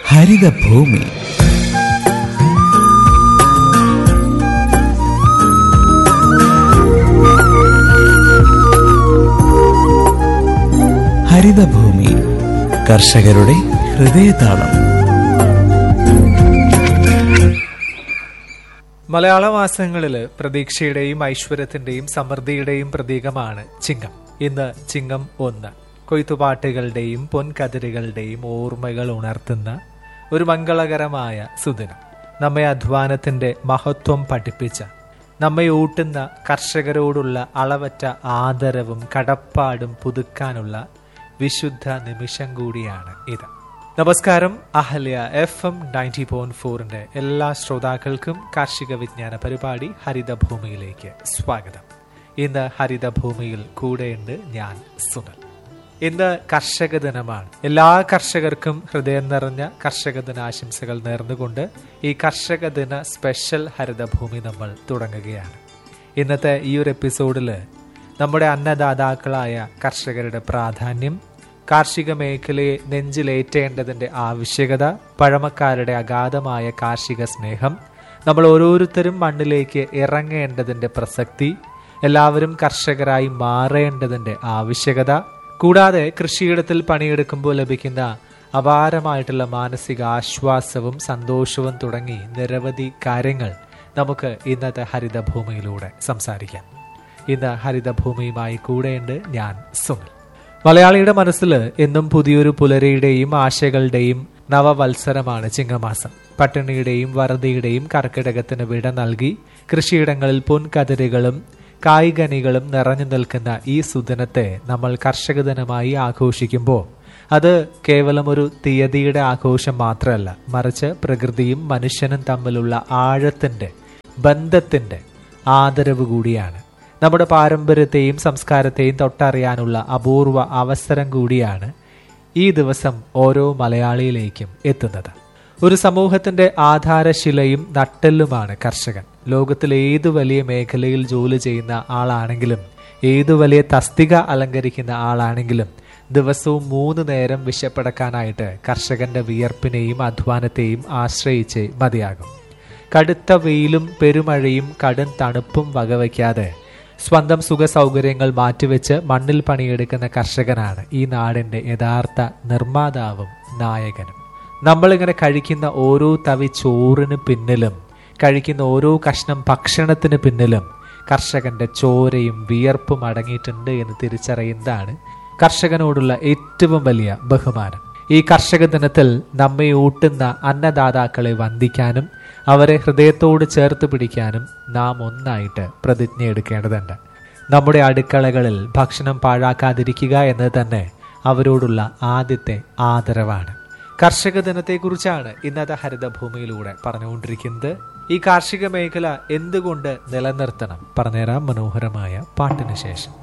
ഹരിതഭൂമി ഹരിതഭൂമി കർഷകരുടെ ഹൃദയതാളം മലയാള മാസങ്ങളിൽ പ്രതീക്ഷയുടെയും ഐശ്വര്യത്തിന്റെയും സമൃദ്ധിയുടെയും പ്രതീകമാണ് ചിങ്ങം ഇന്ന് ചിങ്ങം ഒന്ന് കൊയ്ത്തുപാട്ടുകളുടെയും പൊൻകതിരുകളുടെയും ഓർമ്മകൾ ഉണർത്തുന്ന ഒരു മംഗളകരമായ സുദിനം നമ്മെ അധ്വാനത്തിന്റെ മഹത്വം പഠിപ്പിച്ച നമ്മെ ഊട്ടുന്ന കർഷകരോടുള്ള അളവറ്റ ആദരവും കടപ്പാടും പുതുക്കാനുള്ള വിശുദ്ധ നിമിഷം കൂടിയാണ് ഇത് നമസ്കാരം Ahalya F M ninety point ഫോറിന്റെ എല്ലാ ശ്രോതാക്കൾക്കും കാർഷിക വിജ്ഞാന പരിപാടി ഹരിതഭൂമിയിലേക്ക് സ്വാഗതം ഇന്ന് ഹരിതഭൂമിയിൽ കൂടെയുണ്ട് ഞാൻ സുനൽ ഇന്ന് കർഷക ദിനമാണ് എല്ലാ കർഷകർക്കും ഹൃദയം നിറഞ്ഞ കർഷക ദിനാശംസകൾ നേർന്നുകൊണ്ട് ഈ കർഷക ദിന സ്പെഷ്യൽ ഹരിതഭൂമി നമ്മൾ തുടങ്ങുകയാണ് ഇന്നത്തെ ഈ ഒരു എപ്പിസോഡിൽ നമ്മുടെ അന്നദാതാക്കളായ കർഷകരുടെ പ്രാധാന്യം കാർഷിക മേഖലയെ നെഞ്ചിലേറ്റേണ്ടതിന്റെ ആവശ്യകത പഴമക്കാരുടെ അഗാധമായ കാർഷിക സ്നേഹം നമ്മൾ ഓരോരുത്തരും മണ്ണിലേക്ക് ഇറങ്ങേണ്ടതിന്റെ പ്രസക്തി എല്ലാവരും കർഷകരായി മാറേണ്ടതിന്റെ ആവശ്യകത കൂടാതെ കൃഷിയിടത്തിൽ പണിയെടുക്കുമ്പോൾ ലഭിക്കുന്ന അപാരമായിട്ടുള്ള മാനസിക ആശ്വാസവും സന്തോഷവും തുടങ്ങി നിരവധി കാര്യങ്ങൾ നമുക്ക് ഇന്നത്തെ ഹരിതഭൂമിയിലൂടെ സംസാരിക്കാം ഇന്ന് ഹരിതഭൂമിയുമായി കൂടെയുണ്ട് ഞാൻ സുനിൽ മലയാളിയുടെ മനസ്സിൽ എന്നും പുതിയൊരു പുലരിയുടെയും ആശകളുടെയും നവവത്സരമാണ് ചിങ്ങമാസം പട്ടിണിയുടെയും വറുതിയുടെയും കർക്കിടകത്തിന് വിട നൽകി കൃഷിയിടങ്ങളിൽ പൊൻകതിരുകളും കായികനികളും നിറഞ്ഞു നിൽക്കുന്ന ഈ സുദിനത്തെ നമ്മൾ കർഷക ദിനമായി ആഘോഷിക്കുമ്പോൾ അത് കേവലം ഒരു തീയതിയുടെ ആഘോഷം മാത്രമല്ല മറിച്ച് പ്രകൃതിയും മനുഷ്യനും തമ്മിലുള്ള ആഴത്തിന്റെ ബന്ധത്തിന്റെ ആദരവ് കൂടിയാണ് നമ്മുടെ പാരമ്പര്യത്തെയും സംസ്കാരത്തെയും തൊട്ടറിയാനുള്ള അപൂർവ അവസരം കൂടിയാണ് ഈ ദിവസം ഓരോ മലയാളിയിലേക്കും എത്തുന്നത് ഒരു സമൂഹത്തിന്റെ ആധാരശിലയും നട്ടെല്ലുമാണ് കർഷകൻ ലോകത്തിലെ ഏതു വലിയ മേഖലയിൽ ജോലി ചെയ്യുന്ന ആളാണെങ്കിലും ഏതു വലിയ തസ്തിക അലങ്കരിക്കുന്ന ആളാണെങ്കിലും ദിവസവും മൂന്ന് നേരം വിശപ്പടക്കാനായിട്ട് കർഷകന്റെ വിയർപ്പിനെയും അധ്വാനത്തെയും ആശ്രയിച്ച് മതിയാകും കടുത്ത വെയിലും പെരുമഴയും കടും തണുപ്പും വകവയ്ക്കാതെ സ്വന്തം സുഖ സൗകര്യങ്ങൾ മാറ്റിവെച്ച് മണ്ണിൽ പണിയെടുക്കുന്ന കർഷകനാണ് ഈ നാടിന്റെ യഥാർത്ഥ നിർമ്മാതാവും നായകനും നമ്മളിങ്ങനെ കഴിക്കുന്ന ഓരോ തവി ചോറിന് പിന്നിലും കഴിക്കുന്ന ഓരോ കഷ്ണം ഭക്ഷണത്തിന് പിന്നിലും കർഷകന്റെ ചോരയും വിയർപ്പും അടങ്ങിയിട്ടുണ്ട് എന്ന് തിരിച്ചറിയുന്നതാണ് കർഷകനോടുള്ള ഏറ്റവും വലിയ ബഹുമാനം ഈ കർഷക ദിനത്തിൽ നമ്മെ ഊട്ടുന്ന അന്നദാതാക്കളെ വന്ദിക്കാനും അവരെ ഹൃദയത്തോട് ചേർത്ത് പിടിക്കാനും നാം ഒന്നായിട്ട് പ്രതിജ്ഞയെടുക്കേണ്ടതുണ്ട് നമ്മുടെ അടുക്കളകളിൽ ഭക്ഷണം പാഴാക്കാതിരിക്കുക എന്നത് തന്നെ അവരോടുള്ള ആദ്യത്തെ ആദരവാണ് കർഷക ദിനത്തെക്കുറിച്ചാണ് ഇന്നത്തെ ഹരിതഭൂമിയിലൂടെ പറഞ്ഞുകൊണ്ടിരിക്കുന്നത് ഈ കാർഷിക മേഖല എന്തുകൊണ്ട് നിലനിർത്തണം പറഞ്ഞുതരാം മനോഹരമായ പാട്ടിന് ശേഷം